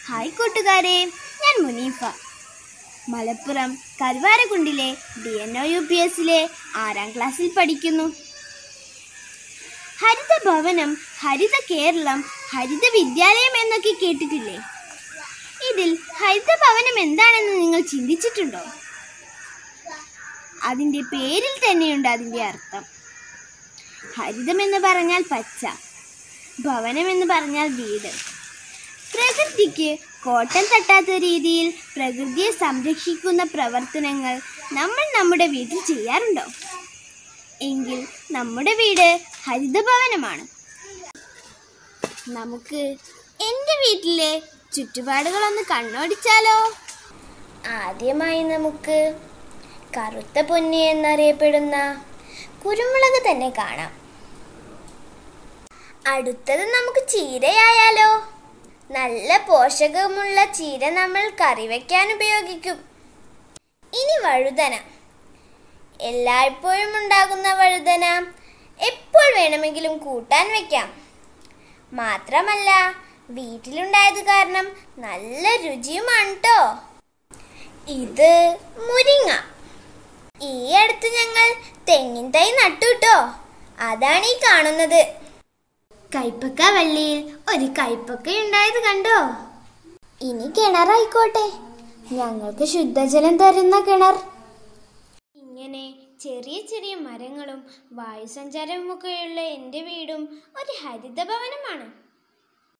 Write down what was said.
hi കൂട്ടുകാരെ ഞാൻ മുനീഫ മലപ്പുറം കരുവാരക്കുണ്ടിലെ D N O U P എസിലെ ആറാം ക്ലാസ്സിൽ പഠിക്കുന്നു ഹരിത ഭവനം ഹരിത കേരളം ഹരിത വിദ്യാലയം എന്നൊക്കെ കേട്ടിട്ടില്ലേ ഇതിൽ ഹരിത ഭവനം എന്താണെന്ന് നിങ്ങൾ ചിന്തിച്ചിട്ടുണ്ടോ അതിൻ്റെ പേരിൽ തന്നെയുണ്ട് അതിൻ്റെ അർത്ഥം ഹരിതം എന്ന് പറഞ്ഞാൽ പച്ച ഭവനം എന്ന് പറഞ്ഞാൽ വീട് പ്രകൃതിക്ക് കോട്ടം തട്ടാത്ത രീതിയിൽ പ്രകൃതിയെ സംരക്ഷിക്കുന്ന പ്രവർത്തനങ്ങൾ നമ്മൾ നമ്മുടെ വീട്ടിൽ ചെയ്യാറുണ്ടോ എങ്കിൽ നമ്മുടെ വീട് ഹരിതഭവനമാണ് നമുക്ക് എൻ്റെ വീട്ടിലെ ചുറ്റുപാടുകളൊന്ന് കണ്ണോടിച്ചാലോ ആദ്യമായി നമുക്ക് കറുത്ത പൊന്നി എന്നറിയപ്പെടുന്ന കുരുമുളക് തന്നെ കാണാം അടുത്തത് നമുക്ക് ചീരയായാലോ നല്ല പോഷകമുള്ള ചീര നമ്മൾ കറി വയ്ക്കാൻ ഉപയോഗിക്കും ഇനി വഴുതന എല്ലായ്പ്പോഴും ഉണ്ടാകുന്ന വഴുതന എപ്പോൾ വേണമെങ്കിലും കൂട്ടാൻ വെക്കാം മാത്രമല്ല വീട്ടിലുണ്ടായത് കാരണം നല്ല രുചിയുമാണ് കേട്ടോ ഇത് മുരിങ്ങ ഈ അടുത്ത് ഞങ്ങൾ തെങ്ങിൻ തൈ നട്ടു കേട്ടോ അതാണ് ഈ കാണുന്നത് കൈപ്പക്ക വള്ളിയിൽ ഒരു കൈപ്പക്ക ഉണ്ടായത് കണ്ടോ ഇനി കിണറായിക്കോട്ടെ ഞങ്ങൾക്ക് ശുദ്ധജലം തരുന്ന കിണർ ഇങ്ങനെ ചെറിയ ചെറിയ മരങ്ങളും വായുസഞ്ചാരവും ഒക്കെയുള്ള എൻ്റെ വീടും ഒരു ഹരിതഭവനമാണ്